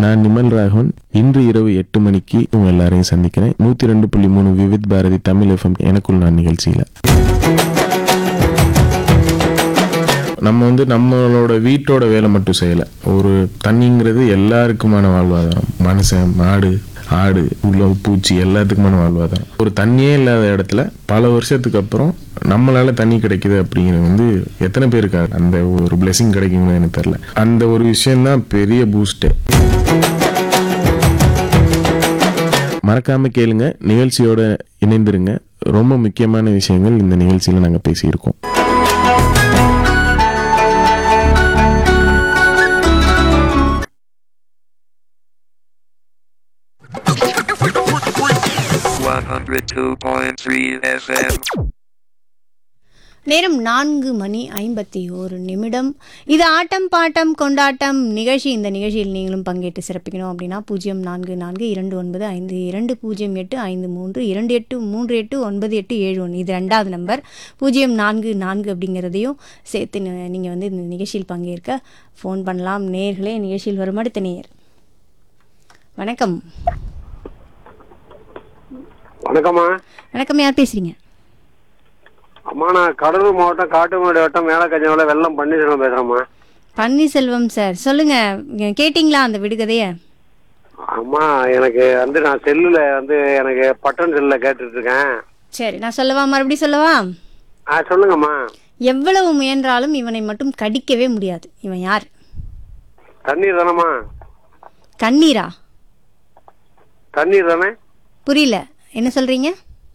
நான் நிமல் ராகவன் இன்று இரவு எட்டு மணிக்கு உங்க எல்லாரையும் சந்திக்கிறேன் நூத்தி ரெண்டு புள்ளி மூணு விவித் பாரதி தமிழ் எஃப்எம் எனக்குள் நான் நிகழ்ச்சியில நம்ம வந்து நம்மளோட வீட்டோட வேலை மட்டும் செய்யல ஒரு தண்ணிங்கிறது எல்லாருக்குமான வாழ்வாதாரம் மனுஷன் மாடு ஆடு உள்ள பூச்சி எல்லாத்துக்குமான வாழ்வாதாரம் ஒரு தண்ணியே இல்லாத இடத்துல பல வருஷத்துக்கு அப்புறம் நம்மளால தண்ணி கிடைக்குது அப்படிங்கிறது வந்து எத்தனை பேருக்கு அந்த ஒரு பிளெஸிங் கிடைக்கும்னு எனக்கு தெரியல அந்த ஒரு விஷயம்தான் பெரிய பூஸ்டே மறக்காம கேளுங்க நிகழ்ச்சியோட இணைந்திருங்க ரொம்ப முக்கியமான விஷயங்கள் இந்த நிகழ்ச்சியில நாங்க பேசியிருக்கோம் One hundred two point three FM. நேரம் நான்கு மணி ஐம்பத்தி ஒரு நிமிடம் இது ஆட்டம் பாட்டம் கொண்டாட்டம் நிகழ்ச்சி இந்த நிகழ்ச்சியில் நீங்களும் பங்கேற்று சிறப்பிக்கணும் அப்படின்னா பூஜ்ஜியம் நான்கு நான்கு இரண்டு ஒன்பது ஐந்து இரண்டு பூஜ்ஜியம் எட்டு ஐந்து மூன்று இரண்டு எட்டு மூன்று எட்டு ஒன்பது எட்டு ஏழு ஒன்று இது ரெண்டாவது நம்பர் பூஜ்ஜியம் நான்கு நான்கு அப்படிங்கிறதையும் சேர்த்து நீங்கள் வந்து இந்த நிகழ்ச்சியில் பங்கேற்க ஃபோன் பண்ணலாம் நேர்களே நிகழ்ச்சியில் வரும் அடுத்த நேர் வணக்கம் வணக்கம்மா வணக்கம் யார் பேசுறீங்க அம்மா நான் கடலூர் மாவட்டம் காட்டுமேடு வட்டம் மேலக்கஞ்சவள வெள்ளம் பன்னீர்செல்வம் பேசுறேம்மா பன்னீர்செல்வம் சார் சொல்லுங்க கேட்டிங்களா அந்த விடுகதையை அம்மா எனக்கு வந்து நான் செல்லுல வந்து எனக்கு பட்டன் செல்லுல கேட்டுட்டு இருக்கேன் சரி நான் சொல்லவா மறுபடியும் சொல்லவா ஆ சொல்லுங்கம்மா எவ்வளவு முயன்றாலும் இவனை மட்டும் கடிக்கவே முடியாது இவன் யார் தண்ணீர் தானம்மா கண்ணீரா தண்ணீர் தானே புரியல என்ன சொல்றீங்க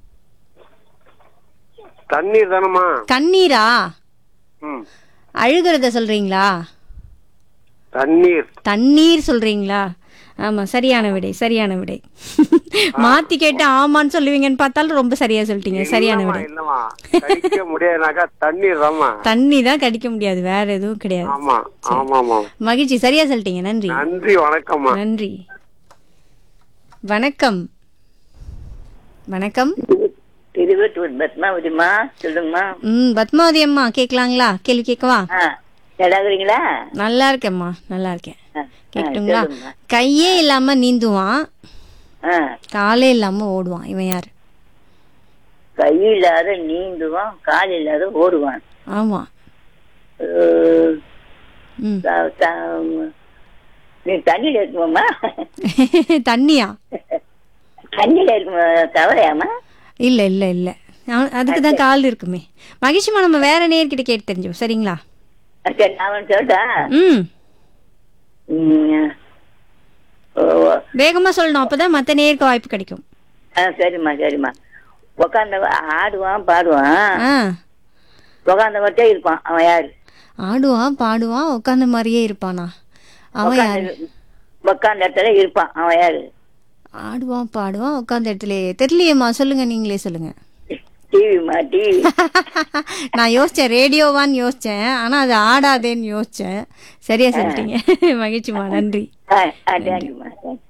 தண்ணீர் தானம்மா கண்ணீரா ம் அழுகிறத சொல்றீங்களா தண்ணீர் தண்ணீர் சொல்றீங்களா ஆமா சரியான விடை சரியான விடை மாத்தி கேட்டு ஆமான்னு சொல்லுவீங்கன்னு பார்த்தாலும் ரொம்ப சரியா சொல்லிட்டீங்க சரியான இல்லம்மா, விடை இல்லம்மா கடிக்க முடியாதுனாக்கா தண்ணீர் தாம்மா தண்ணி தான் கடிக்க முடியாது வேற எதுவும் கிடையாது ஆமா ஆமாம்மா மகிழ்ச்சி சரியா சொல்லிட்டீங்க நன்றி நன்றி வணக்கம்மா நன்றி வணக்கம் வணக்கம் திருவட்டூர் பத்மாவதிமா சொல்லுங்கம்மா ம் பத்மாவதி அம்மா கேட்கலாங்களா கேள்வி கேட்கவா ஆ நல்லா இருக்கிறீங்களா நல்லா இருக்கேம்மா நல்லா இருக்கேன் ஆ, கேட்கட்டுங்களா சொல்லுங்கம்மா. கையே இல்லாம நீந்துவான் ஆ காலே இல்லாம ஓடுவான் இவன் யாரு கை இல்லாத நீந்துவான் கால் இல்லாத ஓடுவான் ஆமா அஹ், ம் த- த- நீ தண்ணியில இருக்குமாம்மா தண்ணியா தண்ணியில இருக்குமா தவறையாமா இல்ல இல்ல இல்ல அவன்- அதுக்கு தான் கால் இருக்குமே மகிழ்ச்சிமா நம்ம வேற நேர்கிட்ட கேட்டு தெரிஞ்சோம் சரிங்களா சரி நான் ஒண்ணு சொல்லட்டா ம் ம், ஓ, ஓ. வேகமா சொல்லணும் அப்பதான் மத்த நேருக்கு வாய்ப்பு கிடைக்கும் ஆ சரிம்மா சரிம்மா உக்காந்த ஆடுவான் பாடுவான் ஆ உக்காந்த மட்டும் இருப்பான் அவன் யாரு ஆடுவான் பாடுவான் உட்காந்த மாதிரியே இருப்பானா அவன் யாரு உக்காந்த உக்காந்த இடத்துல இருப்பான் அவன் யாரு ஆடுவான் பாடுவான் உட்காந்த இடத்துலயே தெரியலையேம்மா சொல்லுங்க நீங்களே சொல்லுங்க டிவிமா டிவி நான் யோசிச்சேன் ரேடியோவான்னு யோசிச்சேன் ஆனா அது ஆடாதேன்னு யோசிச்சேன் சரியா சொல்லிட்டீங்க மகிழ்ச்சிமா நன்றி ஆ ஆ தேங்க்யூமா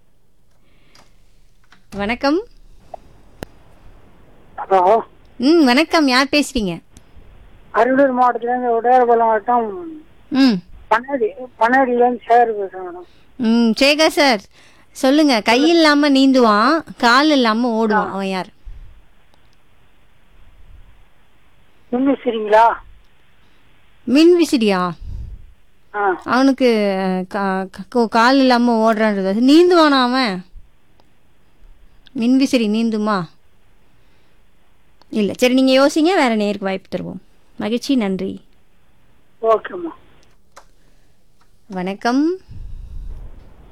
வணக்கம் ஹலோ ம் வணக்கம் யார் பேசுறீங்க அரியலூர் மாவட்டத்துலேருந்து உடையார்பாளையம் மாவட்டம் ம் பனேடி பனேடியிலேருந்து சேர் பேசுகிறேன் மேடம் ம் சேகர் சார் சொல்லுங்க கை இல்லாம நீந்துவான் கால் இல்லாம ஓடுவான் அவன் யார் மின்விசிறீங்களா மின் விசிறியா ஆ அவனுக்கு கா- கா- கால் இல்லாம ஓடுறான்றது நீந்துவானா அவன் மின் விசிறி நீந்துமா இல்ல சரி நீங்க யோசிங்க வேற நேருக்கு வாய்ப்பு தருவோம் மகிழ்ச்சி நன்றி ஓகேம்மா வணக்கம்